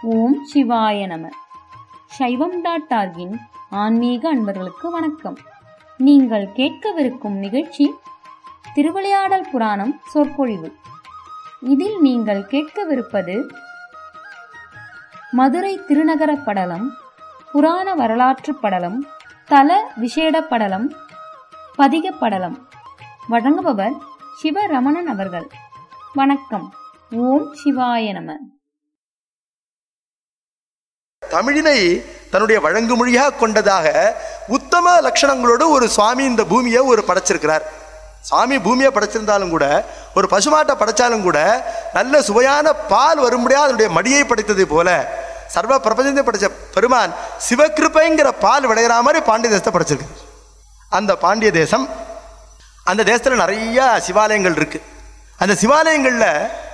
ஓம் சிவாய நம சைவம் டாட் டார்கின் ஆன்மீக அன்பர்களுக்கு வணக்கம் நீங்கள் கேட்கவிருக்கும் நிகழ்ச்சி திருவிளையாடல் புராணம் சொற்பொழிவு இதில் நீங்கள் கேட்கவிருப்பது மதுரை திருநகர படலம் புராண வரலாற்று படலம் தல விசேட படலம் பதிக படலம் வழங்குபவர் சிவரமணன் அவர்கள் வணக்கம் ஓம் சிவாய நம தமிழினை தன்னுடைய வழங்கு மொழியாக கொண்டதாக உத்தம லட்சணங்களோடு ஒரு சுவாமி இந்த பூமியை ஒரு படைச்சிருக்கிறார் சுவாமி பூமியை படைச்சிருந்தாலும் கூட ஒரு பசுமாட்டை படைச்சாலும் கூட நல்ல சுவையான பால் வரும்படியாக அதனுடைய மடியை படைத்ததை போல சர்வ பிரபஞ்சத்தை படைச்ச பெருமான் சிவகிருப்பைங்கிற பால் விளையிற மாதிரி பாண்டிய தேசத்தை படைச்சிருக்கு அந்த பாண்டிய தேசம் அந்த தேசத்தில் நிறைய சிவாலயங்கள் இருக்கு அந்த சிவாலயங்களில்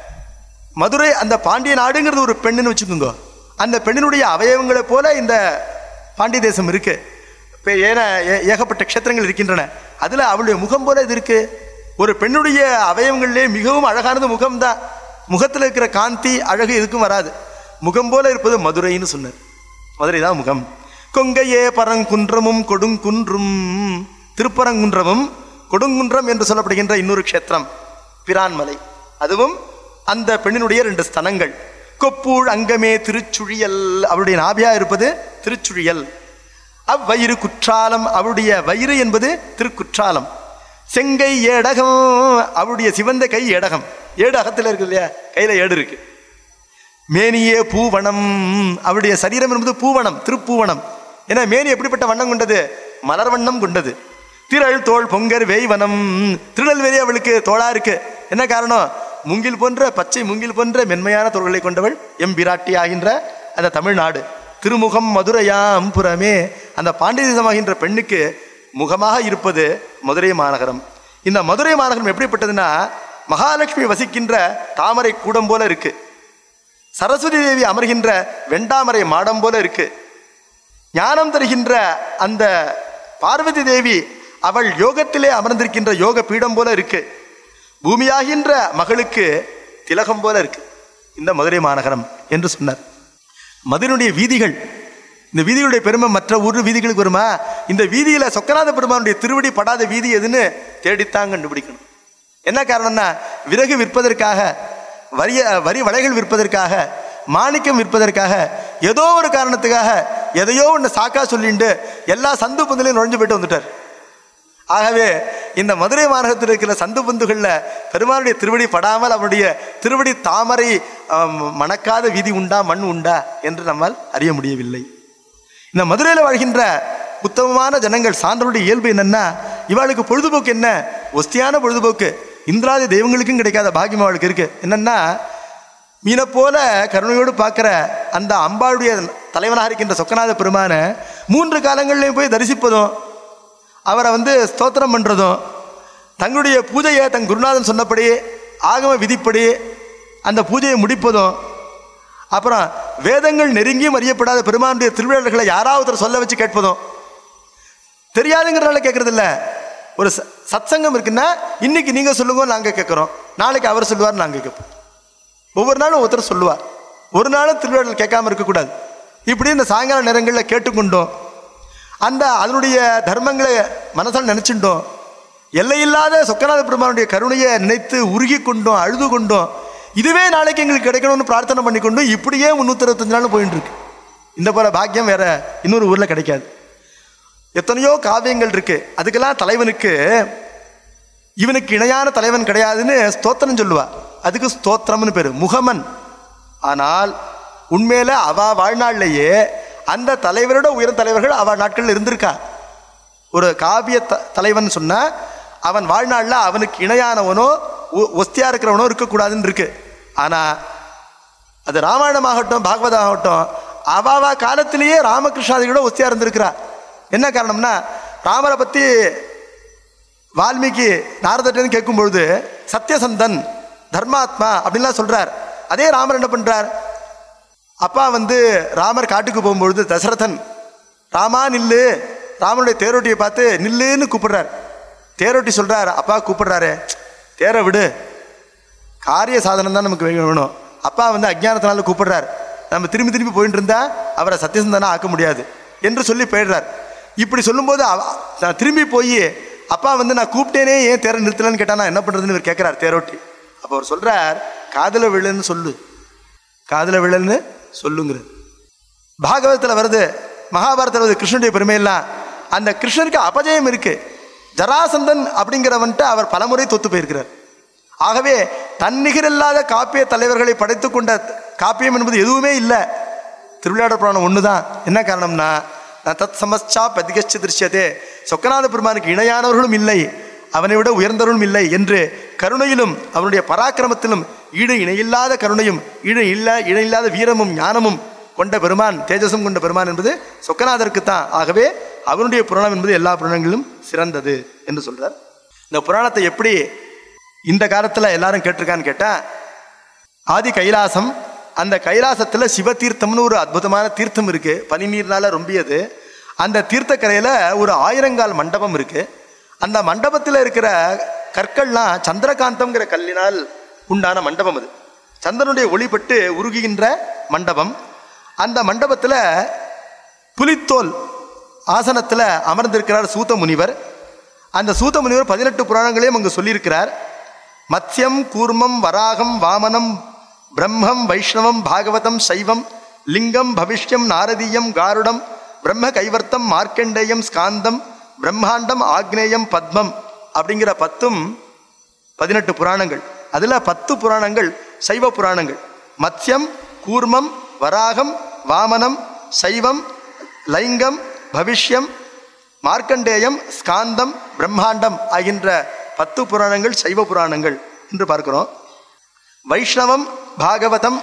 மதுரை அந்த பாண்டிய நாடுங்கிறது ஒரு பெண்ணுன்னு வச்சுக்கோங்க அந்த பெண்ணினுடைய அவயவங்களை போல இந்த பாண்டிய தேசம் இருக்கு இப்போ ஏன ஏ- ஏகப்பட்ட க்ஷேத்திரங்கள் இருக்கின்றன அதில் அவளுடைய முகம் போல இது இருக்கு ஒரு பெண்ணுடைய அவயவங்களிலே மிகவும் அழகானது முகம்தான் முகத்தில் இருக்கிற காந்தி அழகு எதுக்கும் வராது முகம் போல இருப்பது மதுரைன்னு சொன்னார் மதுரை தான் முகம் கொங்கையே பரங்குன்றமும் கொடுங்குன்றும் திருப்பரங்குன்றமும் கொடுங்குன்றம் என்று சொல்லப்படுகின்ற இன்னொரு க்ஷேத்திரம் பிரான்மலை அதுவும் அந்த பெண்ணினுடைய ரெண்டு ஸ்தனங்கள் கொப்பூழ் அங்கமே திருச்சுழியல் அவருடைய நாபியா இருப்பது திருச்சுழியல் அவ்வயிறு குற்றாலம் அவருடைய வயிறு என்பது திருக்குற்றாலம் செங்கை ஏடகம் அவருடைய சிவந்த கை ஏடகம் ஏடு அகத்தில் இருக்கு இல்லையா கையில ஏடு இருக்கு மேனியே பூவனம் அவருடைய சரீரம் என்பது பூவனம் திருப்பூவனம் ஏன்னா மேனி எப்படிப்பட்ட வண்ணம் கொண்டது மலர் வண்ணம் கொண்டது திரள் தோள் பொங்கர் வேய்வனம் திருநெல்வேலி அவளுக்கு தோளா இருக்கு என்ன காரணம் முங்கில் போன்ற பச்சை முங்கில் போன்ற மென்மையான தோள்களை கொண்டவள் எம்பிராட்டி ஆகின்ற அந்த தமிழ்நாடு திருமுகம் மதுரையாம் புறமே அந்த பாண்டியதேசமாகின்ற பெண்ணுக்கு முகமாக இருப்பது மதுரை மாநகரம் இந்த மதுரை மாநகரம் எப்படிப்பட்டதுன்னா மகாலட்சுமி வசிக்கின்ற தாமரை கூடம் போல இருக்கு சரஸ்வதி தேவி அமர்கின்ற வெண்டாமரை மாடம் போல இருக்கு ஞானம் தருகின்ற அந்த பார்வதி தேவி அவள் யோகத்திலே அமர்ந்திருக்கின்ற யோக பீடம் போல இருக்கு பூமியாகின்ற மகளுக்கு திலகம் போல இருக்கு இந்த மதுரை மாநகரம் என்று சொன்னார் மதுரையுடைய வீதிகள் இந்த வீதிகளுடைய பெருமை மற்ற ஊர் வீதிகளுக்கு வருமா இந்த வீதியில சொக்கநாத பெருமானுடைய திருவடி படாத வீதி எதுன்னு தேடித்தான் கண்டுபிடிக்கணும் என்ன காரணம்னா விறகு விற்பதற்காக வரிய வரி வலைகள் விற்பதற்காக மாணிக்கம் விற்பதற்காக ஏதோ ஒரு காரணத்துக்காக எதையோ ஒன்று சாக்கா சொல்லிட்டு எல்லா சந்து பந்துலையும் நுழைஞ்சு போயிட்டு வந்துட்டார் ஆகவே இந்த மதுரை மாநகரத்தில் இருக்கிற சந்து பந்துகளில் பெருமானுடைய திருவடி படாமல் அவருடைய திருவடி தாமரை ஆம், மணக்காத வீதி உண்டா மண் உண்டா என்று நம்மால் அறிய முடியவில்லை இந்த மதுரையில் வாழ்கின்ற உத்தமமான ஜனங்கள் சான்றோருடைய இயல்பு என்னன்னா இவாளுக்கு பொழுதுபோக்கு என்ன ஒஸ்தியான பொழுதுபோக்கு இந்திராதி தெய்வங்களுக்கும் கிடைக்காத பாக்கியம் அவளுக்கு இருக்கு என்னன்னா மீனை போல கருணையோடு பார்க்குற அந்த அம்பாளுடைய தலைவனாக இருக்கின்ற சொக்கநாத பெருமானை மூன்று காலங்கள்லையும் போய் தரிசிப்பதும் அவரை வந்து ஸ்தோத்திரம் பண்ணுறதும் தங்களுடைய பூஜையை தன் குருநாதன் சொன்னபடி ஆகம விதிப்படி அந்த பூஜையை முடிப்பதும் அப்புறம் வேதங்கள் நெருங்கியும் அறியப்படாத பெருமானுடைய திருவிழாக்களை யாராவது ஒருத்தர் சொல்ல வச்சு கேட்பதும் தெரியாதுங்கிறனால கேட்கறது இல்ல ஒரு ச- சத்சங்கம் இருக்குன்னா இன்னைக்கு நீங்க சொல்லுங்க நாங்க கேட்குறோம் நாளைக்கு அவர் சொல்லுவார் நாங்க கேட்போம் ஒவ்வொரு நாளும் ஒருத்தர் சொல்லுவார் ஒரு நாளும் திருவிழாக்கள் கேட்காம இருக்கக்கூடாது இப்படி இந்த சாயங்கால நேரங்களில் கேட்டுக்கொண்டோம் அந்த அதனுடைய தர்மங்களை மனசால் நினைச்சுட்டோம் எல்லையில்லாத சொக்கநாத பெருமானுடைய கருணையை நினைத்து உருகி கொண்டோம் அழுது கொண்டோம் இதுவே நாளைக்கு எங்களுக்கு கிடைக்கணும்னு பிரார்த்தனை பண்ணிக்கொண்டு இப்படியே முந்நூற்றி அறுபத்தஞ்சு நாள் போயிட்டு இருக்கு இந்த போல பாக்கியம் வேற இன்னொரு ஊர்ல கிடைக்காது எத்தனையோ காவியங்கள் இருக்கு அதுக்கெல்லாம் தலைவனுக்கு இவனுக்கு இணையான தலைவன் கிடையாதுன்னு ஸ்தோத்திரம் சொல்லுவா அதுக்கு ஸ்தோத்திரம்னு பேரு முகமன் ஆனால் உண்மையில அவ வாழ்நாள்லேயே அந்த தலைவரோட உயர் தலைவர்கள் அவ நாட்களில் இருந்திருக்கா ஒரு காவிய த தலைவன் சொன்னா அவன் வாழ்நாளில் அவனுக்கு இணையானவனோ ஒ- ஒஸ்தியா இருக்கிறவனோ இருக்கக்கூடாதுன்னு இருக்கு ஆனா அது ராமாயணமாகட்டும் பாகவதம் ஆகட்டும் அவாவா காலத்திலேயே ராமகிருஷ்ணாதிகளோட ஒஸ்தியா இருந்திருக்கிறா என்ன காரணம்னா ராமரை பத்தி வால்மீகி நாரதர்கிட்ட கேட்கும் பொழுது சத்யசந்தன் தர்மாத்மா அப்படின்லாம் சொல்றார் அதே ராமர் என்ன பண்றார் அப்பா வந்து ராமர் காட்டுக்கு போகும்பொழுது தசரதன் ராமா நில்லு ராமனுடைய தேரோட்டியை பார்த்து நில்லுன்னு கூப்பிடுறார் தேரோட்டி சொல்றார் அப்பா கூப்பிடுறாரு தேரை விடு காரிய சாதனம் தான் நமக்கு வேணும் அப்பா வந்து அஜ்ஞானத்தினால கூப்பிடுறார் நம்ம திரும்பி திரும்பி போயிட்டு இருந்தா அவரை சத்தியசந்தனா ஆக்க முடியாது என்று சொல்லி போயிடுறார் இப்படி சொல்லும்போது அவ- நான் திரும்பி போய் அப்பா வந்து நான் கூப்பிட்டேனே ஏன் தேரை நிறுத்தலன்னு கேட்டா நான் என்ன பண்றதுன்னு இவர் கேட்கிறார் தேரோட்டி அப்போ அவர் சொல்றார் காதுல விழுன்னு சொல்லு காதுல விழல்னு சொல்லுங்கிறது பாகவதத்தில் வருது மகாபாரதத்தில் வருது கிருஷ்ணனுடைய பெருமையெல்லாம் அந்த கிருஷ்ணனுக்கு அபஜயம் இருக்கு ஜராசந்தன் அப்படிங்கிறவன்ட்டு அவர் பலமுறை தொத்து போயிருக்கிறார் ஆகவே தன்னிகரில்லாத காப்பிய தலைவர்களை படைத்து கொண்ட காப்பியம் என்பது எதுவுமே இல்லை திருவிளையாடல் புராணம் ஒன்று தான் என்ன காரணம்னா நான் தத் சமஸ்சா பதிகச்சு திருஷ்யத்தே சொக்கநாத பெருமானுக்கு இணையானவர்களும் இல்லை அவனை விட உயர்ந்தவர்களும் இல்லை என்று கருணையிலும் அவனுடைய பராக்கிரமத்திலும் ஈடு இணையில்லாத கருணையும் ஈடு இல்லா இணையில்லாத வீரமும் ஞானமும் கொண்ட பெருமான் தேஜஸும் கொண்ட பெருமான் என்பது சொக்கநாதருக்கு தான் ஆகவே அவனுடைய புராணம் என்பது எல்லா புராணங்களிலும் சிறந்தது என்று சொல்றார் இந்த புராணத்தை எப்படி இந்த காலத்தில் எல்லாரும் கேட்டிருக்கான்னு கேட்டா ஆதி கைலாசம் அந்த கைலாசத்தில் சிவதீர்த்தம்னு ஒரு அற்புதமான தீர்த்தம் இருக்கு பனிநீர்னால ரொம்பியது அந்த தீர்த்தக்கரையில் ஒரு ஆயிரங்கால் மண்டபம் இருக்கு அந்த மண்டபத்தில் இருக்கிற கற்கள்லாம் சந்திரகாந்தம்ங்கிற கல்லினால் உண்டான மண்டபம் அது சந்திரனுடைய ஒளிப்பட்டு உருகுகின்ற மண்டபம் அந்த மண்டபத்தில் புலித்தோல் ஆசனத்தில் அமர்ந்திருக்கிறார் சூத முனிவர் அந்த சூத முனிவர் பதினெட்டு புராணங்களையும் அங்கு சொல்லியிருக்கிறார் மத்யம் கூர்மம் வராகம் வாமனம் பிரம்மம் வைஷ்ணவம் பாகவதம் சைவம் லிங்கம் பவிஷ்யம் நாரதீயம் காருடம் பிரம்ம கைவர்த்தம் மார்க்கண்டேயம் ஸ்காந்தம் பிரம்மாண்டம் ஆக்னேயம் பத்மம் அப்படிங்கிற பத்தும் பதினெட்டு புராணங்கள் அதில் பத்து புராணங்கள் சைவ புராணங்கள் மத்யம் கூர்மம் வராகம் வாமனம் சைவம் லைங்கம் பவிஷ்யம் மார்க்கண்டேயம் ஸ்காந்தம் பிரம்மாண்டம் ஆகின்ற பத்து புராணங்கள் சைவ புராணங்கள் என்று பார்க்கிறோம் வைஷ்ணவம் பாகவதம்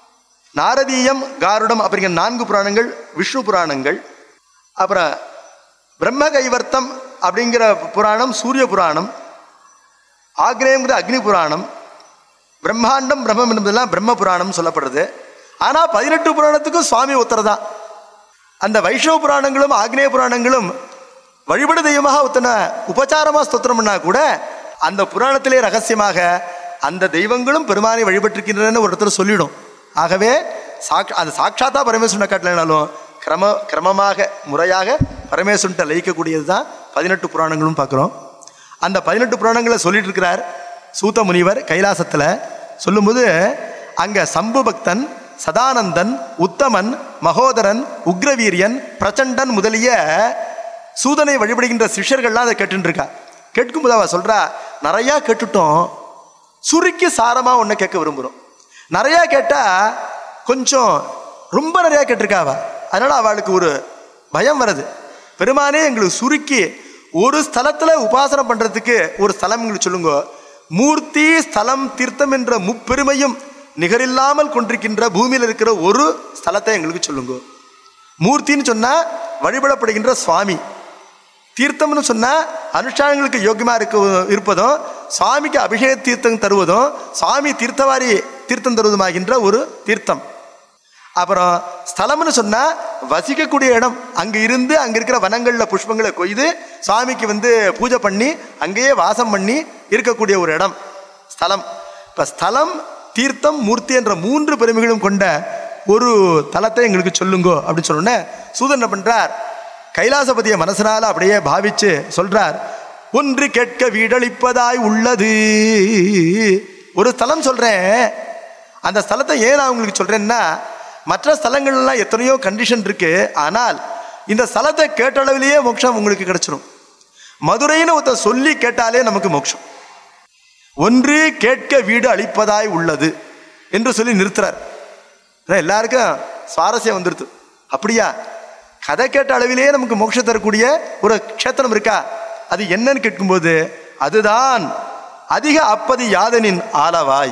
நாரதீயம் காருடம் அப்படிங்கிற நான்கு புராணங்கள் விஷ்ணு புராணங்கள் அப்புறம் பிரம்ம கைவர்த்தம் அப்படிங்கிற புராணம் சூரிய புராணம் ஆக்னேயங்கிற அக்னி புராணம் பிரம்மாண்டம் பிரம்மம் என்பதெல்லாம் பிரம்ம புராணம் சொல்லப்படுறது ஆனால் பதினெட்டு புராணத்துக்கும் சுவாமி உத்தர தான் அந்த வைஷ்ணவ புராணங்களும் ஆக்னேய புராணங்களும் வழிபடு தெய்வமாக ஒத்தன உபச்சாரமாக ஸ்தோத்திரம் பண்ணா கூட அந்த புராணத்திலே ரகசியமாக அந்த தெய்வங்களும் பெருமானை வழிபட்டிருக்கின்றன ஒரு இடத்துல சொல்லிடும் ஆகவே சாக் அது சாட்சாத்தா பரமேஸ்வரனை காட்டலைனாலும் கிரம கிரமமாக முறையாக பரமேஸ்வரன்ட்ட லயிக்கக்கூடியது தான் பதினெட்டு புராணங்களும் பார்க்குறோம் அந்த பதினெட்டு புராணங்களை சொல்லிட்டு இருக்கிறார் சூத முனிவர் கைலாசத்தில் சொல்லும்போது அங்கே சம்பு பக்தன் சதானந்தன் உத்தமன் மகோதரன் உக்ரவீரியன் பிரச்சண்டன் முதலிய சூதனை வழிபடுகின்ற சிஷ்யர்கள்லாம் அதை கேட்டுட்டு இருக்கா கேட்கும்போது அவ சொல்றா நிறையா கேட்டுட்டோம் சுருக்கி சாரமா ஒன்று கேட்க விரும்புகிறோம் நிறையா கேட்டா கொஞ்சம் ரொம்ப நிறையா கேட்டிருக்கா அவ அதனால அவளுக்கு ஒரு பயம் வருது பெருமானே எங்களுக்கு சுருக்கி ஒரு ஸ்தலத்துல உபாசனம் பண்றதுக்கு ஒரு ஸ்தலம் எங்களுக்கு சொல்லுங்க மூர்த்தி ஸ்தலம் தீர்த்தம் என்ற முப்பெருமையும் நிகரில்லாமல் கொண்டிருக்கின்ற பூமியில் இருக்கிற ஒரு ஸ்தலத்தை எங்களுக்கு சொல்லுங்க மூர்த்தின்னு சொன்னா வழிபடப்படுகின்ற சுவாமி தீர்த்தம்னு சொன்னா அனுஷ்டானங்களுக்கு யோக்கியமா இருக்க இருப்பதும் சுவாமிக்கு அபிஷேக தீர்த்தம் தருவதும் சுவாமி தீர்த்தவாரி தீர்த்தம் தருவதுமாகின்ற ஒரு தீர்த்தம் அப்புறம் ஸ்தலம்னு சொன்னா வசிக்கக்கூடிய இடம் அங்க இருந்து அங்க இருக்கிற வனங்கள்ல புஷ்பங்களை கொய்து சுவாமிக்கு வந்து பூஜை பண்ணி அங்கேயே வாசம் பண்ணி இருக்கக்கூடிய ஒரு இடம் ஸ்தலம் இப்ப ஸ்தலம் தீர்த்தம் மூர்த்தி என்ற மூன்று பெருமைகளும் கொண்ட ஒரு தலத்தை எங்களுக்கு சொல்லுங்கோ அப்படின்னு சொன்னோன்னே சூதன் என்ன பண்றார் கைலாசபதியை மனசனால அப்படியே பாவிச்சு சொல்றார் ஒன்று கேட்க வீடளிப்பதாய் உள்ளது ஒரு ஸ்தலம் சொல்றேன் அந்த ஸ்தலத்தை ஏன் நான் உங்களுக்கு சொல்றேன்னா மற்ற ஸ்தலங்கள்லாம் எத்தனையோ கண்டிஷன் இருக்கு ஆனால் இந்த ஸ்தலத்தை கேட்ட அளவிலேயே மோட்சம் உங்களுக்கு கிடைச்சிரும் மதுரைன்னு ஒருத்தர் சொல்லி கேட்டாலே நமக்கு மோட்சம் ஒன்று கேட்க வீடு அளிப்பதாய் உள்ளது என்று சொல்லி நிறுத்துறார் அதான் எல்லாருக்கும் சுவாரஸ்யம் வந்துடுது அப்படியா கதை கேட்ட அளவிலேயே நமக்கு மோட்சம் தரக்கூடிய ஒரு க்ஷேத்திரம் இருக்கா அது என்னன்னு கேட்கும்போது அதுதான் அதிக அப்பதி யாதனின் ஆலவாய்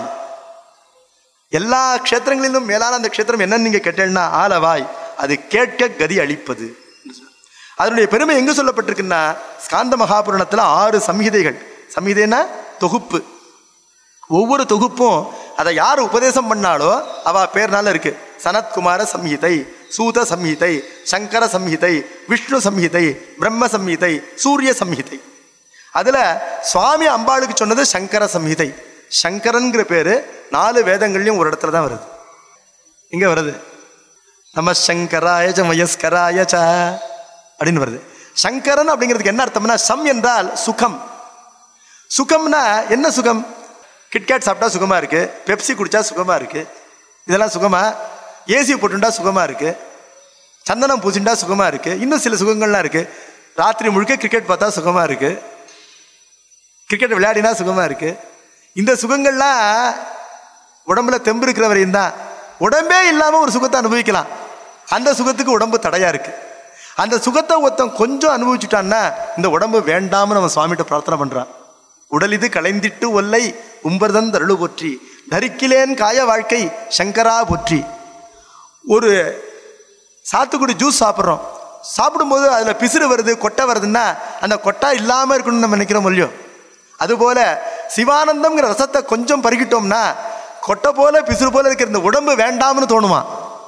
எல்லா க்ஷேத்திரங்களிலும் மேலான அந்த க்ஷேத்திரம் என்னன்னு நீங்க கேட்டேன்னா ஆலவாய் அது கேட்க கதி அளிப்பது அதனுடைய பெருமை எங்க சொல்லப்பட்டிருக்குன்னா ஸ்காந்த மகாபுராணத்துல ஆறு சம்ஹிதைகள் சம்ஹிதைனா தொகுப்பு ஒவ்வொரு தொகுப்பும் அதை யார் உபதேசம் பண்ணாலோ அவ பேர்னால இருக்கு சனத்குமார சம்ஹிதை சூத சம்ஹிதை சங்கர சம்ஹிதை விஷ்ணு சம்ஹிதை பிரம்ம சம்ஹிதை சூரிய சம்ஹிதை அதுல சுவாமி அம்பாளுக்கு சொன்னது சங்கர சம்ஹிதை சங்கரன்கிற பேரு நாலு வேதங்கள்லயும் ஒரு இடத்துல தான் வருது இங்க வருது நம சங்கராய ச மயஸ்கராய ச அப்படின்னு வருது சங்கரன் அப்படிங்கிறதுக்கு என்ன அர்த்தம்னா சம் என்றால் சுகம் சுகம்னா என்ன சுகம் கிட்கேட் சாப்பிட்டா சுகமா இருக்கு பெப்சி குடிச்சா சுகமா இருக்கு இதெல்லாம் சுகமா ஏசி போட்டுண்டா சுகமா இருக்கு சந்தனம் பூசிண்டா சுகமா இருக்கு இன்னும் சில சுகங்கள்லாம் இருக்கு ராத்திரி முழுக்க கிரிக்கெட் பார்த்தா சுகமா இருக்கு கிரிக்கெட் விளையாடினா சுகமா இருக்கு இந்த சுகங்கள்லாம் உடம்புல தெம்பு இருக்கிற வரையும் தான் உடம்பே இல்லாம ஒரு சுகத்தை அனுபவிக்கலாம் அந்த சுகத்துக்கு உடம்பு தடையா இருக்கு அந்த சுகத்தை ஒருத்தன் கொஞ்சம் அனுபவிச்சுட்டான்னா இந்த உடம்பு வேண்டாம்னு நம்ம சுவாமிகிட்ட பிரார்த்தனை பண்றான் உடல் இது களைந்திட்டு ஒல்லை உம்பர்தன் தருளு போற்றி தரிக்கிலேன் காய வாழ்க்கை சங்கரா போற்றி ஒரு சாத்துக்குடி ஜூஸ் சாப்பிட்றோம் சாப்பிடும்போது அதில் பிசிறு வருது கொட்டை வருதுன்னா அந்த கொட்டை இல்லாமல் இருக்கணும்னு நம்ம நினைக்கிறோம் இல்லையோ அதுபோல சிவானந்தம்ங்கிற ரசத்தை கொஞ்சம் பருகிட்டோம்னா கொட்டை போல பிசிறு போல இருக்கிற இந்த உடம்பு வேண்டாம்னு தோணுமா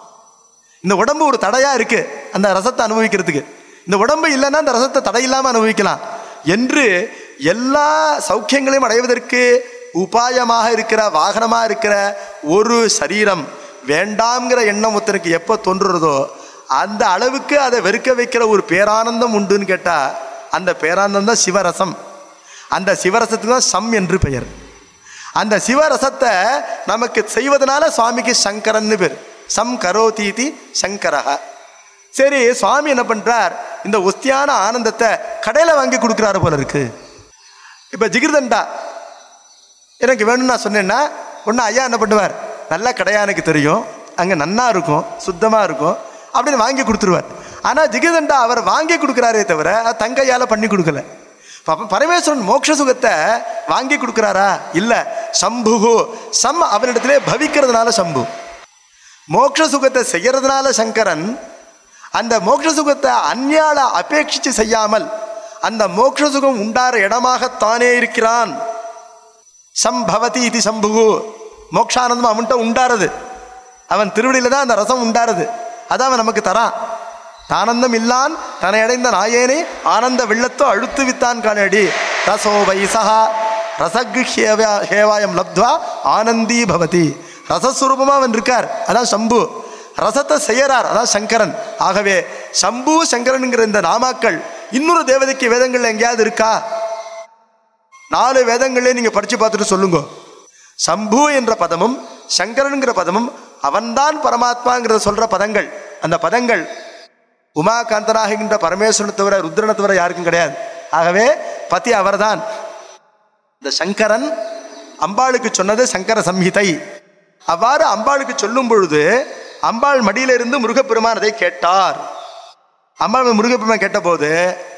இந்த உடம்பு ஒரு தடையா இருக்கு அந்த ரசத்தை அனுபவிக்கிறதுக்கு இந்த உடம்பு இல்லைன்னா அந்த ரசத்தை தடை இல்லாம அனுபவிக்கலாம் என்று எல்லா சௌக்கியங்களையும் அடைவதற்கு உபாயமாக இருக்கிற வாகனமாக இருக்கிற ஒரு சரீரம் வேண்டாம்ங்கிற எண்ணம் ஒருத்தனுக்கு எப்போ தோன்றுறதோ அந்த அளவுக்கு அதை வெறுக்க வைக்கிற ஒரு பேரானந்தம் உண்டுன்னு கேட்டால் அந்த பேரானந்தம் தான் சிவரசம் அந்த சிவரசத்துக்கு தான் சம் என்று பெயர் அந்த சிவரசத்தை நமக்கு செய்வதனால சுவாமிக்கு சங்கரன்னு பேர் சம் கரோதீதி சங்கரஹ சரி சுவாமி என்ன பண்றார் இந்த ஒஸ்தியான ஆனந்தத்தை கடையில் வாங்கி கொடுக்குறாரு போல இருக்கு இப்போ ஜிகிர்தண்டா எனக்கு வேணும்னு நான் சொன்னேன்னா ஒன்று ஐயா என்ன பண்ணுவார் நல்ல கடையா எனக்கு தெரியும் அங்கே நன்னா இருக்கும் சுத்தமாக இருக்கும் அப்படின்னு வாங்கி கொடுத்துருவார் ஆனால் ஜிகிர்தண்டா அவர் வாங்கி கொடுக்குறாரே தவிர அது தங்கையால் பண்ணி கொடுக்கல அப்ப பரமேஸ்வரன் மோட்ச சுகத்தை வாங்கி கொடுக்குறாரா இல்லை சம்புகு சம் அவனிடத்திலே பவிக்கிறதுனால சம்பு மோட்ச சுகத்தை செய்யறதுனால சங்கரன் அந்த மோட்ச சுகத்தை அந்நியால அபேட்சிச்சு செய்யாமல் அந்த மோட்ச சுகம் உண்டார இடமாகத்தானே இருக்கிறான் சம்பவதி இது சம்புகு மோக்ஷானந்தம் அவன்கிட்ட உண்டாருது அவன் திருவடியில தான் அந்த ரசம் உண்டாருது அதான் அவன் நமக்கு தரான் தானந்தம் இல்லான் தன்னை அடைந்த நாயேனை ஆனந்த வெள்ளத்தோ அழுத்து வித்தான் காணடி ரசோ வைசகா ரசகு ஹேவா- ஹேவாயம் லப்த்வா ஆனந்தி பவதி ரசஸ்வரூபமா அவன் இருக்கார் அதான் சம்பு ரசத்தை செய்யறார் அதான் சங்கரன் ஆகவே சம்பு சங்கரனுங்கிற இந்த நாமாக்கள் இன்னொரு தேவதைக்கு வேதங்கள்ல எங்கேயாவது இருக்கா நாலு வேதங்களே நீங்க படிச்சு பார்த்துட்டு சொல்லுங்க சம்பு என்ற பதமும் சங்கரனுங்கிற பதமும் அவன்தான் பரமாத்மாங்கிறத சொல்ற பதங்கள் அந்த பதங்கள் உமாகாந்தனாகின்ற பரமேஸ்வரனை தவிர ருத்ரனை தவிர யாருக்கும் கிடையாது ஆகவே பதி அவர்தான் இந்த சங்கரன் அம்பாளுக்கு சொன்னது சங்கர சம்ஹிதை அவ்வாறு அம்பாளுக்கு சொல்லும் பொழுது அம்பாள் மடியிலிருந்து முருகப்பெருமான் அதை கேட்டார் அம்பாள் முருகப்பெருமான் கேட்டபோது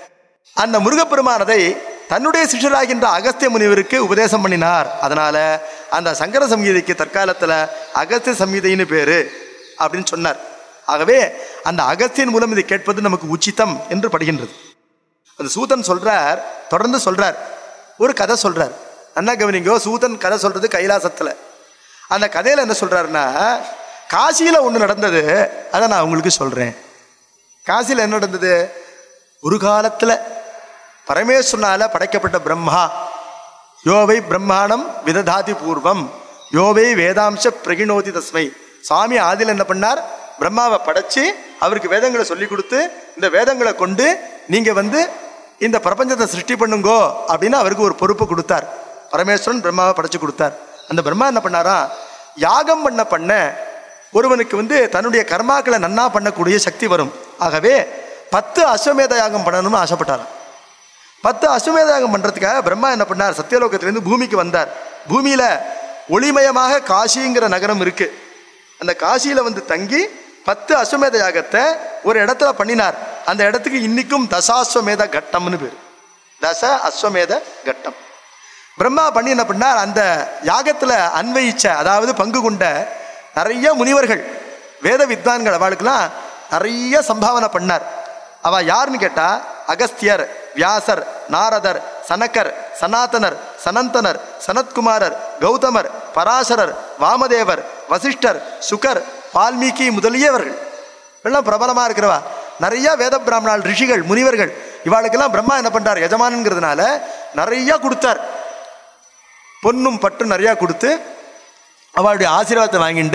அந்த முருகப்பெருமானதை தன்னுடைய சிஷ்யராகின்ற அகஸ்திய முனிவருக்கு உபதேசம் பண்ணினார் அதனால அந்த சங்கர சம்ஹிதைக்கு தற்காலத்தில் அகஸ்திய சம்ஹிதைன்னு பேரு அப்படின்னு சொன்னார் ஆகவே அந்த அகஸ்தியன் மூலம் இதை கேட்பது நமக்கு உச்சிதம் என்று படுகின்றது அந்த சூதன் சொல்றார் தொடர்ந்து சொல்றார் ஒரு கதை சொல்றார் அண்ணா கவனிங்கோ சூதன் கதை சொல்றது கைலாசத்துல அந்த கதையில என்ன சொல்றாருன்னா காசியில ஒன்று நடந்தது அதை நான் உங்களுக்கு சொல்றேன் காசியில் என்ன நடந்தது ஒரு காலத்துல பரமேஸ்வரனால படைக்கப்பட்ட பிரம்மா யோவை பிரம்மாணம் விததாதி பூர்வம் யோவை வேதாம்ச பிரகிணோதி தஸ்மை சுவாமி ஆதியில் என்ன பண்ணார் பிரம்மாவை படைச்சு அவருக்கு வேதங்களை சொல்லி கொடுத்து இந்த வேதங்களை கொண்டு நீங்க வந்து இந்த பிரபஞ்சத்தை சிருஷ்டி பண்ணுங்கோ அப்படின்னு அவருக்கு ஒரு பொறுப்பு கொடுத்தார் பரமேஸ்வரன் பிரம்மாவை படைச்சு கொடுத்தார் அந்த பிரம்மா என்ன பண்ணாரா யாகம் பண்ண பண்ண ஒருவனுக்கு வந்து தன்னுடைய கர்மாக்களை நன்னா பண்ணக்கூடிய சக்தி வரும் ஆகவே பத்து அஸ்வமேத யாகம் பண்ணணும்னு ஆசைப்பட்டாராம் பத்து அஸ்வமேத யாகம் பண்றதுக்காக பிரம்மா என்ன பண்ணார் சத்தியலோகத்திலிருந்து பூமிக்கு வந்தார் பூமியில ஒளிமயமாக காசிங்கிற நகரம் இருக்கு அந்த காசியில வந்து தங்கி பத்து அஸ்வமேத யாகத்தை ஒரு இடத்துல பண்ணினார் அந்த இடத்துக்கு இன்னைக்கும் தசாஸ்வமேத கட்டம்னு பேர் தச அஸ்வமேத கட்டம் பிரம்மா பண்ணி என்ன பண்ணார் அந்த யாகத்துல அன்வயிச்ச அதாவது பங்கு கொண்ட நிறைய முனிவர்கள் வேத வித்வான்கள் அவளுக்கெல்லாம் நிறைய சம்பாவனை பண்ணார் அவ யாருன்னு கேட்டா அகஸ்தியர் வியாசர் நாரதர் சனக்கர் சனாதனர் சனந்தனர் சனத்குமாரர் கௌதமர் பராசரர் வாமதேவர் வசிஷ்டர் சுகர் வால்மீகி முதலியவர்கள் எல்லாம் பிரபலமா இருக்கிறவா நிறைய வேத பிராமணால் ரிஷிகள் முனிவர்கள் இவாளுக்கெல்லாம் பிரம்மா என்ன பண்றார் எஜமானங்கிறதுனால நிறைய கொடுத்தார் பொன்னும் பட்டும் நிறையா கொடுத்து அவளுடைய ஆசீர்வாதத்தை வாங்கிட்டு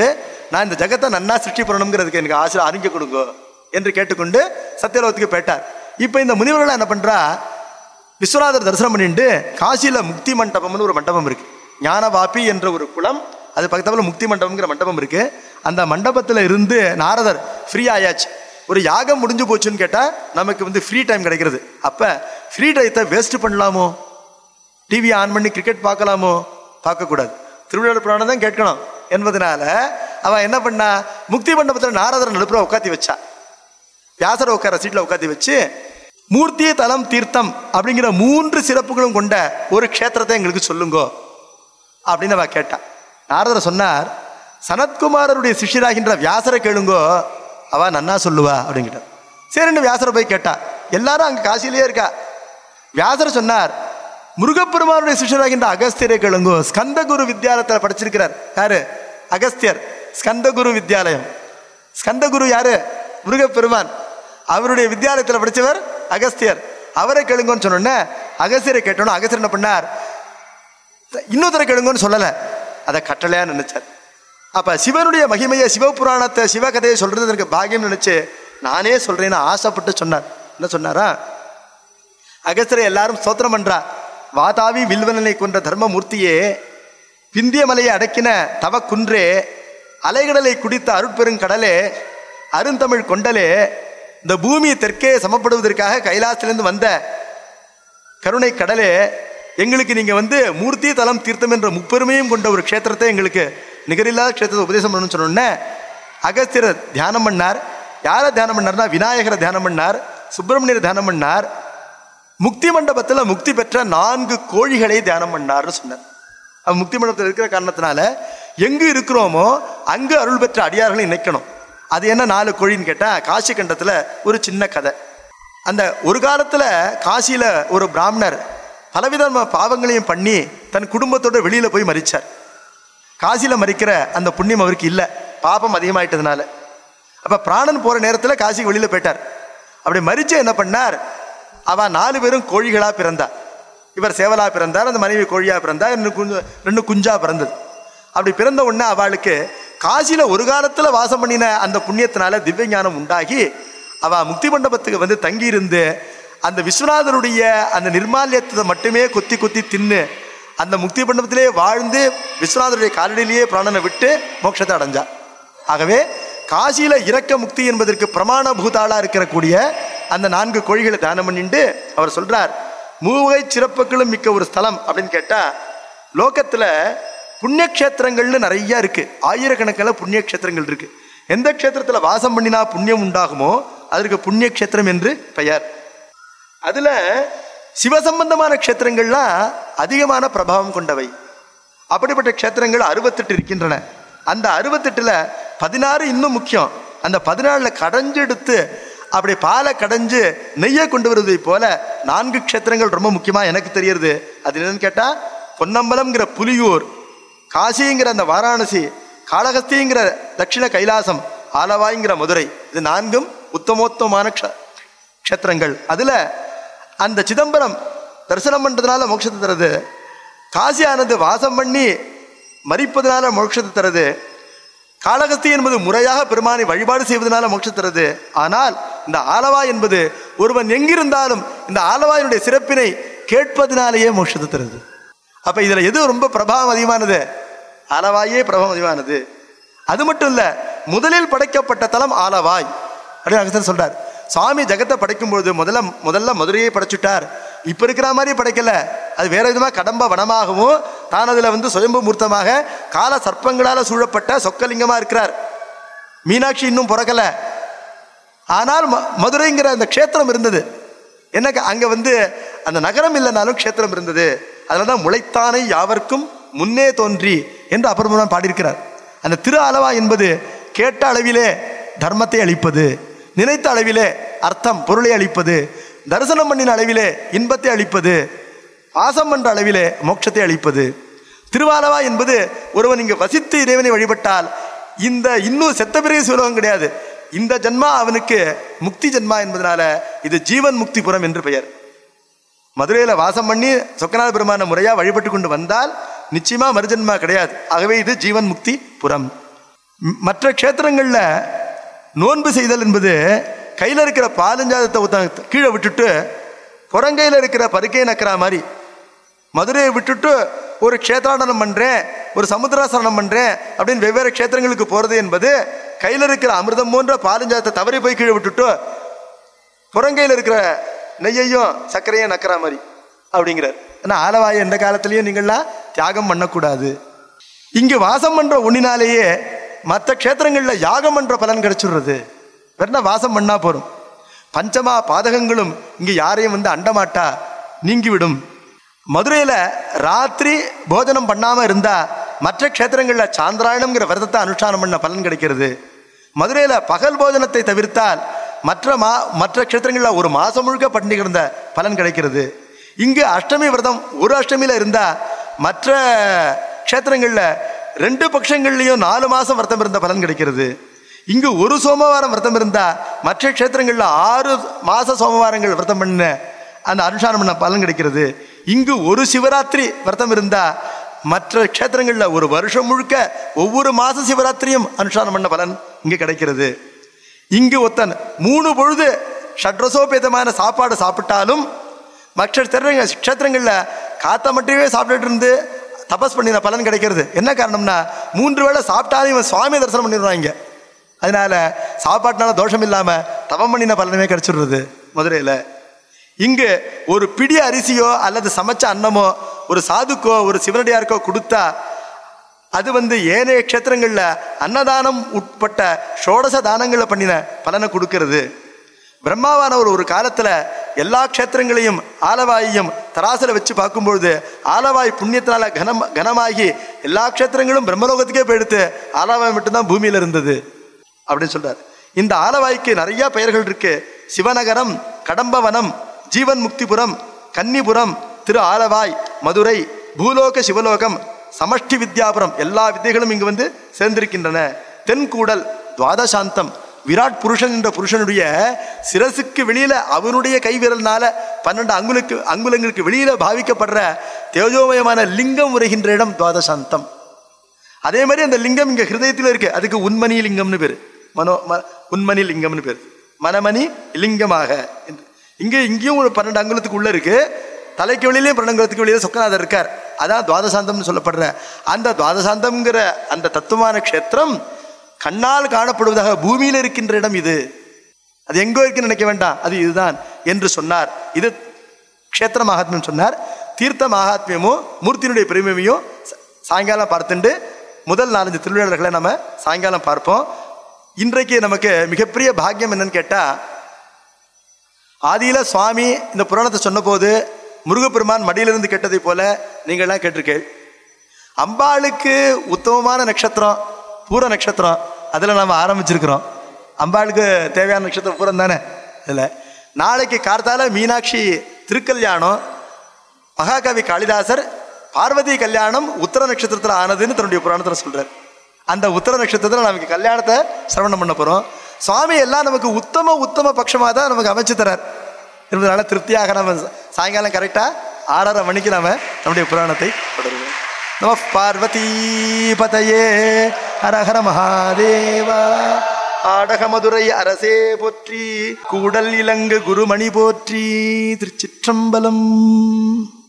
நான் இந்த ஜகத்தை நன்னா சிருஷ்டி பண்ணணுங்கிறதுக்கு எனக்கு ஆசை அறிஞ்சு கொடுங்க என்று கேட்டுக்கொண்டு சத்தியலோகத்துக்கு போயிட்டார் இப்போ இந்த முனிவர்கள் என்ன பண்றா விஸ்வநாதர் தரிசனம் பண்ணிட்டு காசியில முக்தி மண்டபம்னு ஒரு மண்டபம் இருக்கு ஞானவாபி என்ற ஒரு குளம் அது பக்கத்துல முக்தி மண்டபம்ங்கிற மண்டபம் இருக்கு அந்த மண்டபத்தில் இருந்து நாரதர் ஃப்ரீ ஆயாச்சு ஒரு யாகம் முடிஞ்சு போச்சுன்னு கேட்டால் நமக்கு வந்து ஃப்ரீ டைம் கிடைக்கிறது அப்போ ஃப்ரீ டயத்தை வேஸ்ட் பண்ணலாமோ டிவி ஆன் பண்ணி கிரிக்கெட் பார்க்கலாமோ பார்க்கக்கூடாது திருவிழா புராணம் தான் கேட்கணும் என்பதனால அவன் என்ன பண்ணா முக்தி மண்டபத்தில் நாரதர் நடுப்புற உட்காத்தி வச்சா வியாசரை உட்கார சீட்டில் உட்காத்தி வச்சு மூர்த்தி தலம் தீர்த்தம் அப்படிங்கிற மூன்று சிறப்புகளும் கொண்ட ஒரு க்ஷேத்திரத்தை எங்களுக்கு சொல்லுங்கோ அப்படின்னு அவ கேட்டா நாரதர் சொன்னார் சனத்குமாரருடைய சிஷ்யராகின்ற வியாசரை கேளுங்கோ அவ நன்னா சொல்லுவா அப்படிங்கிட்டார் சரின்னு வியாசரை போய் கேட்டா எல்லாரும் அங்க காசிலேயே இருக்கா வியாசர் சொன்னார் முருகப்பெருமானுடைய சிஷ்யராகின்ற அகஸ்தியரை கேளுங்கோ ஸ்கந்தகுரு வித்யாலயத்தில் படிச்சிருக்கிறார் யாரு அகஸ்தியர் ஸ்கந்தகுரு வித்யாலயம் ஸ்கந்தகுரு யாரு முருகப்பெருமான் அவருடைய வித்யாலயத்தில் படித்தவர் அகஸ்தியர் அவரை கேளுங்கன்னு சொன்னோன்னே அகஸ்தியரை கேட்டோன்னு அகஸ்தியர் என்ன பண்ணார் இன்னொருத்தரை கேளுங்கன்னு சொல்லலை அதை கட்டளையா நினைச்சார் அப்ப சிவனுடைய மகிமையை சிவபுராணத்தை சிவகதையை சொல்றது எனக்கு பாக்கியம் நினைச்சு நானே சொல்றேன்னு ஆசைப்பட்டு சொன்னார் என்ன சொன்னாரா அகஸ்தியரை எல்லாரும் ஸ்தோத்திரம் பண்றா வாதாவி வில்வனனை கொன்ற தர்மமூர்த்தியே பிந்திய மலையை அடக்கின தவ குன்றே அலைகடலை குடித்த அருட்பெருங்கடலே அருந்தமிழ் கொண்டலே இந்த பூமி தெற்கே சமப்படுவதற்காக கைலாசத்திலிருந்து வந்த கருணை கடலே எங்களுக்கு நீங்க வந்து மூர்த்தி தலம் தீர்த்தம் என்ற முப்பெருமையும் கொண்ட ஒரு க்ஷேத்திரத்தை எங்களுக்கு நிகரில்லாத க்ஷேத்திரத்தை உபதேசம் பண்ணணும்னு சொன்னோன்னே அகஸ்தியர் தியானம் பண்ணார் யாரை தியானம் பண்ணார்னா விநாயகரை தியானம் பண்ணார் சுப்பிரமணியரை தியானம் பண்ணார் முக்தி மண்டபத்தில் முக்தி பெற்ற நான்கு கோழிகளை தியானம் பண்ணார்னு சொன்னார் அவன் முக்தி மண்டபத்தில் இருக்கிற காரணத்தினால எங்கு இருக்கிறோமோ அங்கு அருள் பெற்ற அடியார்களை இணைக்கணும் அது என்ன நாலு கோழின்னு கேட்டால் காசி கண்டத்தில் ஒரு சின்ன கதை அந்த ஒரு காலத்தில் காசியில் ஒரு பிராமணர் பலவிதமான பாவங்களையும் பண்ணி தன் குடும்பத்தோட வெளியில் போய் மறிச்சார் காசியில் மறிக்கிற அந்த புண்ணியம் அவருக்கு இல்லை பாபம் அதிகமாயிட்டதுனால அப்போ பிராணன் போகிற நேரத்தில் காசிக்கு வெளியில் போயிட்டார் அப்படி மறிச்சு என்ன பண்ணார் அவ நாலு பேரும் கோழிகளா பிறந்தா இவர் சேவலா பிறந்தார் அந்த மனைவி கோழியா பிறந்தா ரெண்டு குஞ்சு ரெண்டு குஞ்சா பிறந்தது அப்படி பிறந்த உடனே அவளுக்கு காசியில ஒரு காலத்துல வாசம் பண்ணின அந்த புண்ணியத்தினால திவ்ய ஞானம் உண்டாகி அவ முக்தி மண்டபத்துக்கு வந்து தங்கி இருந்து அந்த விஸ்வநாதருடைய அந்த நிர்மால்யத்தை மட்டுமே கொத்தி கொத்தி தின்னு அந்த முக்தி மண்டபத்திலே வாழ்ந்து விஸ்வநாதருடைய காலடியிலேயே பிராணனை விட்டு மோட்சத்தை அடைஞ்சா ஆகவே காசியில இறக்க முக்தி என்பதற்கு பிரமாண பூதாளா இருக்கக்கூடிய அந்த நான்கு கோழிகளை தானம் பண்ணிட்டு அவர் சொல்றார் மூவகை சிறப்புகளும் மிக்க ஒரு ஸ்தலம் அப்படின்னு கேட்டா லோகத்துல புண்ணியக்ஷேத்திரங்கள்னு நிறைய இருக்கு ஆயிரக்கணக்கில் புண்ணியக்ஷேத்திரங்கள் இருக்கு எந்த க்ஷேத்திரத்துல வாசம் பண்ணினா புண்ணியம் உண்டாகுமோ அதற்கு புண்ணியக்ஷேத்திரம் என்று பெயர் அதுல சிவசம்பந்தமான க்ஷேத்திரங்கள்லாம் அதிகமான பிரபாவம் கொண்டவை அப்படிப்பட்ட க்ஷேத்திரங்கள் அறுபத்தெட்டு இருக்கின்றன அந்த அறுபத்தெட்டுல பதினாறு இன்னும் முக்கியம் அந்த பதினாலுல கடைஞ்செடுத்து அப்படி பாலை கடைஞ்சு நெய்யை கொண்டு வருவதை போல நான்கு க்ஷேத்திரங்கள் ரொம்ப முக்கியமா எனக்கு தெரியறது அது என்னன்னு கேட்டா பொன்னம்பலம்ங்கிற புலியூர் காசிங்கிற அந்த வாராணசி காளகஸ்திங்கிற தட்சிண கைலாசம் ஆலவாய்ங்கிற மதுரை இது நான்கும் உத்தமோத்தமான க்ஷ க்ஷேத்திரங்கள் அதுல அந்த சிதம்பரம் தரிசனம் பண்றதுனால மோட்சத்தை தருது காசியானது வாசம் பண்ணி மறிப்பதனால மோட்சத்தை தருது காளகஸ்தி என்பது முறையாக பெருமானை வழிபாடு செய்வதனால மோட்சம் தருது ஆனால் இந்த ஆலவா என்பது ஒருவன் எங்கிருந்தாலும் இந்த ஆலவாயினுடைய சிறப்பினை கேட்பதனாலேயே மோட்சத்தை தருது அப்ப இதுல எது ரொம்ப பிரபாவம் அதிகமானது ஆலவாயே பிரபாவம் அதிகமானது அது மட்டும் இல்ல முதலில் படைக்கப்பட்ட தலம் ஆலவாய் அப்படின்னு அகஸ்தர் சொல்றார் சுவாமி ஜெகத்தை படைக்கும் பொழுது முதல்ல முதல்ல மதுரையை படைச்சுட்டார் இப்ப இருக்கிற மாதிரி படைக்கல அது வேற விதமா கடம்ப வனமாகவும் தான் அதுல வந்து சுயம்பு மூர்த்தமாக கால சர்ப்பங்களால சூழப்பட்ட சொக்கலிங்கமா இருக்கிறார் மீனாட்சி இன்னும் பிறக்கல ஆனால் ம- மதுரைங்கிற அந்த க்ஷேத்திரம் இருந்தது எனக்கு அங்க வந்து அந்த நகரம் இல்லைனாலும் க்ஷேத்திரம் இருந்தது அதனால தான் முளைத்தானை யாவர்க்கும் முன்னே தோன்றி என்று அபர்மன் பாடியிருக்கிறார் அந்த திரு அளவா என்பது கேட்ட அளவிலே தர்மத்தை அளிப்பது நினைத்த அளவிலே அர்த்தம் பொருளை அளிப்பது தரிசனம் பண்ணின அளவிலே இன்பத்தை அளிப்பது வாசம் என்ற அளவிலே மோட்சத்தை அளிப்பது திருவாலவா என்பது ஒருவன் இங்கு வசித்து இறைவனை வழிபட்டால் இந்த இன்னும் செத்த பிறகு சிவலோகம் கிடையாது இந்த ஜென்மா அவனுக்கு முக்தி ஜென்மா என்பதனால இது ஜீவன் முக்திபுரம் என்று பெயர் மதுரையில வாசம் பண்ணி சொக்கநாத பெருமான முறையா வழிபட்டு கொண்டு வந்தால் நிச்சயமா மறுஜென்மா கிடையாது ஆகவே இது ஜீவன் முக்தி புறம் ம், மற்ற க்ஷேத்திரங்களில் நோன்பு செய்தல் என்பது கையில் இருக்கிற பாலஞ்சாதத்தை ஒருத்தன் கீழே விட்டுட்டு புறங்கையில் இருக்கிற பருக்கை நக்கிறா மாதிரி மதுரையை விட்டுட்டு ஒரு க்ஷேத்ராடனம் பண்ணுறேன் ஒரு சமுத்திராசனம் பண்ணுறேன் அப்படின்னு வெவ்வேறு க்ஷேத்திரங்களுக்கு போகிறது என்பது கையில் இருக்கிற அமிர்தம் போன்ற பாலஞ்சாதத்தை தவறி போய் கீழே விட்டுட்டு புறங்கையில் இருக்கிற நெய்யையும் சர்க்கரையும் நக்கிற மாதிரி அப்படிங்கிறார் ஏன்னா ஆலவாயை எந்த காலத்திலையும் நீங்கள்லாம் தியாகம் பண்ணக்கூடாது இங்கு வாசம் பண்ற ஒன்னினாலேயே மற்ற க்ஷேத்திரங்களில் யாகம் பண்ற பலன் கிடைச்சிடுறது வெறும் வாசம் பண்ணா போறோம் பஞ்சமா பாதகங்களும் இங்கு யாரையும் வந்து அண்டமாட்டா நீங்கிவிடும் மதுரையில ராத்திரி போஜனம் பண்ணாம இருந்தா மற்ற க்ஷேத்திரங்களில் சாந்திராயணம்ங்கிற விரதத்தை அனுஷ்டானம் பண்ண பலன் கிடைக்கிறது மதுரையில பகல் போஜனத்தை தவிர்த்தால் மற்ற மா மற்ற க்ஷேத்திரங்களில் ஒரு மாசம் முழுக்க பட்டினி கிடந்த பலன் கிடைக்கிறது இங்கு அஷ்டமி விரதம் ஒரு அஷ்டமியில இருந்தா மற்ற க்ஷேத்திரங்களில் ரெண்டு பட்சங்கள்லையும் நாலு மாசம் விரதம் இருந்த பலன் கிடைக்கிறது இங்கு ஒரு சோமவாரம் விரதம் இருந்தா மற்ற க்ஷேத்திரங்களில் ஆறு மாச சோமவாரங்கள் விரதம் பண்ண அந்த அனுஷ்டானம் பண்ண பலன் கிடைக்கிறது இங்கு ஒரு சிவராத்திரி விரதம் இருந்தா மற்ற க்ஷேத்திரங்களில் ஒரு வருஷம் முழுக்க ஒவ்வொரு மாச சிவராத்திரியும் அனுஷ்டானம் பண்ண பலன் இங்கு கிடைக்கிறது இங்கு ஒத்தன் மூணு பொழுது ஷட்ரசோபேதமான சாப்பாடு சாப்பிட்டாலும் மற்ற திறங்க க்ஷேத்திரங்களில் காத்த மட்டுமே சாப்பிட்டுட்டு இருந்து தபஸ் பண்ணின பலன் கிடைக்கிறது என்ன காரணம்னா மூன்று வேளை சாப்பிட்டாலும் இவன் சுவாமி தரிசனம் பண்ணிடுவாங்க அதனால சாப்பாட்டுனால தோஷம் இல்லாமல் தவம் பண்ணின பலனுமே கிடைச்சிடுறது மதுரையில் இங்கு ஒரு பிடி அரிசியோ அல்லது சமைச்ச அன்னமோ ஒரு சாதுக்கோ ஒரு சிவனடியாருக்கோ கொடுத்தா அது வந்து ஏனைய க்ஷேத்திரங்களில் அன்னதானம் உட்பட்ட ஷோடச தானங்களை பண்ணின பலனை கொடுக்கிறது பிரம்மாவானவர் ஒரு காலத்தில் எல்லா க்ஷேத்திரங்களையும் ஆலவாயையும் தராசில் வச்சு பார்க்கும்பொழுது ஆலவாய் புண்ணியத்தினால கனம் கனமாகி எல்லா க்ஷேத்திரங்களும் பிரம்மலோகத்துக்கே போயிடுத்து ஆலவாய் மட்டும்தான் பூமியில் இருந்தது அப்படின்னு சொல்றார் இந்த ஆலவாய்க்கு நிறைய பெயர்கள் இருக்கு சிவநகரம் கடம்பவனம் ஜீவன் முக்திபுரம் கன்னிபுரம் திரு ஆலவாய் மதுரை பூலோக சிவலோகம் சமஷ்டி வித்யாபுரம் எல்லா வித்தைகளும் இங்கு வந்து சேர்ந்திருக்கின்றன தென்கூடல் துவாதசாந்தம் விராட் புருஷன் என்ற புருஷனுடைய சிரசுக்கு வெளியில அவனுடைய கைவிரல்னால பன்னெண்டு அங்குலுக்கு அங்குலங்களுக்கு வெளியில பாவிக்கப்படுற தேஜோமயமான லிங்கம் உரைகின்ற இடம் துவாதசாந்தம் அதே மாதிரி அந்த லிங்கம் இங்க ஹிருதயத்தில் இருக்கு அதுக்கு உண்மணி லிங்கம்னு பேரு மனோ ம உண்மணி லிங்கம்னு பேரு மனமணி லிங்கமாக என்று இங்கே இங்கேயும் ஒரு பன்னெண்டு அங்குலத்துக்கு உள்ள இருக்கு தலைக்கு வெளியிலேயும் பன்னெண்டு அங்குலத்துக்கு வெளியில சொக்கநாதர் இருக்கார் அதான் துவாதசாந்தம்னு சொல்லப்படுற அந்த துவாதசாந்தம்ங்கிற அந்த தத்துவமான க்ஷேத்திரம் கண்ணால் காணப்படுவதாக பூமியில் இருக்கின்ற இடம் இது அது எங்கோ இருக்குன்னு நினைக்க வேண்டாம் அது இதுதான் என்று சொன்னார் இது க்ஷேத்திர மகாத்மியம் சொன்னார் தீர்த்த மகாத்மியமும் மூர்த்தியினுடைய பெருமையும் ச- சாயங்காலம் பார்த்துண்டு முதல் நாலஞ்சு திருவிழாக்களை நம்ம சாயங்காலம் பார்ப்போம் இன்றைக்கு நமக்கு மிகப்பெரிய பாக்கியம் என்னன்னு கேட்டால் ஆதியில சுவாமி இந்த புராணத்தை சொன்னபோது முருகப்பெருமான் மடியிலிருந்து கேட்டதை போல நீங்கள்லாம் கேட்டிருக்கேள் அம்பாளுக்கு உத்தமமான நட்சத்திரம் பூர நட்சத்திரம் அதில் நம்ம ஆரம்பிச்சிருக்கிறோம் அம்பாளுக்கு தேவையான நட்சத்திரம் பூரம் தானே இதில் நாளைக்கு கார்த்தால மீனாட்சி திருக்கல்யாணம் மகாகவி காளிதாசர் பார்வதி கல்யாணம் உத்தர நட்சத்திரத்தில் ஆனதுன்னு தன்னுடைய புராணத்தில் சொல்றார் அந்த உத்தர நட்சத்திரத்தில் நமக்கு கல்யாணத்தை சிரவணம் பண்ண போகிறோம் சுவாமி எல்லாம் நமக்கு உத்தம உத்தம பட்சமாக தான் நமக்கு அமைச்சு தரார் என்பதனால திருப்தியாக நம்ம சாயங்காலம் கரெக்டாக ஆறரை மணிக்கு நாம நம்முடைய புராணத்தை தொடருவோம் நம பார்வதி பதையே ஹரஹர மகாதேவா ஆடக மதுரை அரசே போற்றி கூடல் இலங்கு குருமணி போற்றி திருச்சிற்றம்பலம்